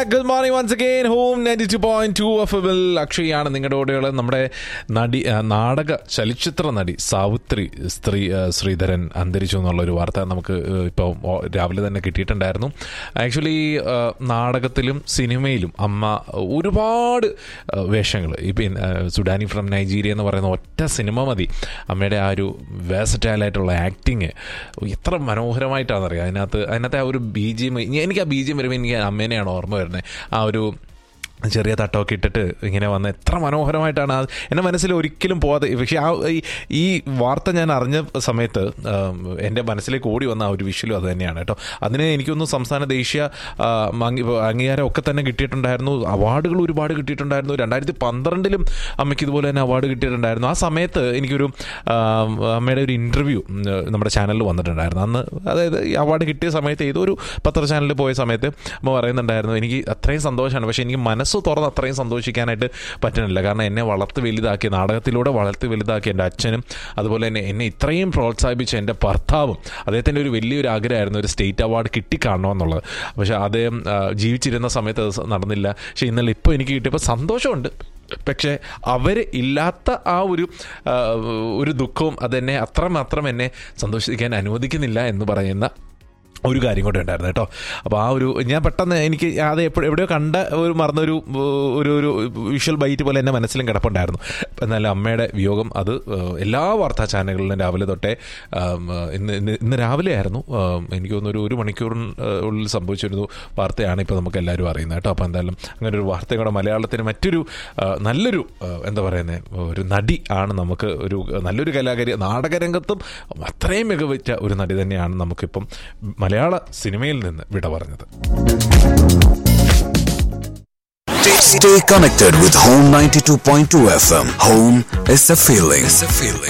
Good morning once again home ninety two point two F L അക്ഷയാണ് നിങ്ങളുടെ കൂടെയുള്ള നമ്മുടെ നടി ആ, നാടക ചലച്ചിത്ര നടി സാവിത്രി സ്ത്രീ ആ, ശ്രീധരൻ അന്തരിച്ചു എന്നുള്ള ഒരു വാർത്ത നമുക്ക് ഇപ്പോൾ രാവിലെ തന്നെ കിട്ടിയിട്ടുണ്ടായിരുന്നു ആക്ച്വലി നാടകത്തിലും സിനിമയിലും അമ്മ ഒരുപാട് വേഷങ്ങൾ ഇപ്പം സുഡാനി ഫ്രം നൈജീരിയ എന്ന് പറയുന്ന ഒറ്റ സിനിമ മതി അമ്മയുടെ ആ ഒരു വേസറ്റൈലായിട്ടുള്ള ആക്ടിങ് എത്ര മനോഹരമായിട്ടാണെന്നറിയാം അതിനകത്ത് അതിനകത്തെ ആ ഒരു ബി ജി എം എനിക്ക് ആ ബി ജി എം വരുമ്പോൾ എനിക്ക് അമ്മേനെയാണ് ഓർമ്മ വരുന്നത് ആ ഒരു ചെറിയ തട്ടമൊക്കെ ഇട്ടിട്ട് ഇങ്ങനെ വന്ന് എത്ര മനോഹരമായിട്ടാണ് ആ എൻ്റെ മനസ്സിൽ ഒരിക്കലും പോകാതെ പക്ഷേ ആ ഈ- ഈ വാർത്ത ഞാൻ അറിഞ്ഞ സമയത്ത് ആം, എൻ്റെ മനസ്സിലേക്ക് ഓടി വന്ന ആ ഒരു വിഷ്വലും അത് തന്നെയാണ് കേട്ടോ അതിന് എനിക്കൊന്ന് സംസ്ഥാന ദേശീയ ആ, അംഗീ- അംഗീകാരം ഒക്കെ തന്നെ കിട്ടിയിട്ടുണ്ടായിരുന്നു അവാർഡുകൾ ഒരുപാട് കിട്ടിയിട്ടുണ്ടായിരുന്നു രണ്ടായിരത്തി പന്ത്രണ്ടിലും അമ്മയ്ക്ക് ഇതുപോലെ തന്നെ അവാർഡ് കിട്ടിയിട്ടുണ്ടായിരുന്നു ആ സമയത്ത് എനിക്കൊരു ആ, അമ്മയുടെ ഒരു ഇൻ്റർവ്യൂ നമ്മുടെ ചാനലിൽ വന്നിട്ടുണ്ടായിരുന്നു അന്ന് അതായത് ഈ അവാർഡ് കിട്ടിയ സമയത്ത് ഏതൊരു പത്ര ചാനലിൽ പോയ സമയത്ത് അമ്മ പറയുന്നുണ്ടായിരുന്നു എനിക്ക് അത്രയും സന്തോഷമാണ് പക്ഷേ എനിക്ക് മനസ്സ് തുറന്ന് അത്രയും സന്തോഷിക്കാനായിട്ട് പറ്റുന്നില്ല കാരണം എന്നെ വളർത്തി വലുതാക്കിയ നാടകത്തിലൂടെ വളർത്തി വലുതാക്കിയ എൻ്റെ അച്ഛനും അതുപോലെ തന്നെ എന്നെ ഇത്രയും പ്രോത്സാഹിപ്പിച്ച എൻ്റെ ഭർത്താവും അദ്ദേഹത്തിൻ്റെ ഒരു വലിയൊരു ആഗ്രഹമായിരുന്നു ഒരു സ്റ്റേറ്റ് അവാർഡ് കിട്ടിക്കാണണമെന്നുള്ളത് പക്ഷേ അദ്ദേഹം ആ, ജീവിച്ചിരുന്ന സമയത്ത് അത് നടന്നില്ല പക്ഷേ ഇന്നലെ ഇപ്പോൾ എനിക്ക് കിട്ടിയപ്പോൾ സന്തോഷമുണ്ട് പക്ഷേ അവർ ഇല്ലാത്ത ആ ഒരു ആ, ഒരു ദുഃഖവും അതെന്നെ അത്രമാത്രം എന്നെ സന്തോഷിക്കാൻ അനുവദിക്കുന്നില്ല എന്ന് പറയുന്ന ഒരു കാര്യം കൂടെ ഉണ്ടായിരുന്നു കേട്ടോ അപ്പോൾ ആ ഒരു ഞാൻ പെട്ടെന്ന് എനിക്ക് അത് എപ്പോഴും എവിടെയോ കണ്ട ഒരു മറന്നൊരു ഒരു ഒരു വിഷ്വൽ ബൈറ്റ് പോലെ എൻ്റെ മനസ്സിലും കിടപ്പുണ്ടായിരുന്നു എന്നാൽ അമ്മയുടെ വിയോഗം അത് ഏഹ്, എല്ലാ വാർത്താ ചാനലുകളിലും രാവിലെ തൊട്ടേ ആം, ഇന്ന് ഇന്ന് ഇന്ന് രാവിലെ ആയിരുന്നു ആം, എനിക്ക് തോന്നുന്നു ഒരു ഒരു മണിക്കൂറിന് ഏഹ്, ഉള്ളിൽ സംഭവിച്ചിരുന്നു വാർത്തയാണ് ഇപ്പോൾ നമുക്ക് എല്ലാവരും അറിയുന്നത് കേട്ടോ അപ്പോൾ എന്തായാലും അങ്ങനെ ഒരു വാർത്തയും കൂടെ മലയാളത്തിന് മറ്റൊരു ആ, നല്ലൊരു ആ, എന്താ പറയുന്നത് ഒരു നടി ആണ് നമുക്ക് ഒരു നല്ലൊരു കലാകാരി നാടകരംഗത്തും അത്രയും മികവുറ്റ ഒരു നടി തന്നെയാണ് നമുക്കിപ്പം മലയാള സിനിമയിൽ നിന്ന് വിട പറഞ്ഞത് Stay connected with Home 92.2 FM. Home is a feeling. It's a feeling.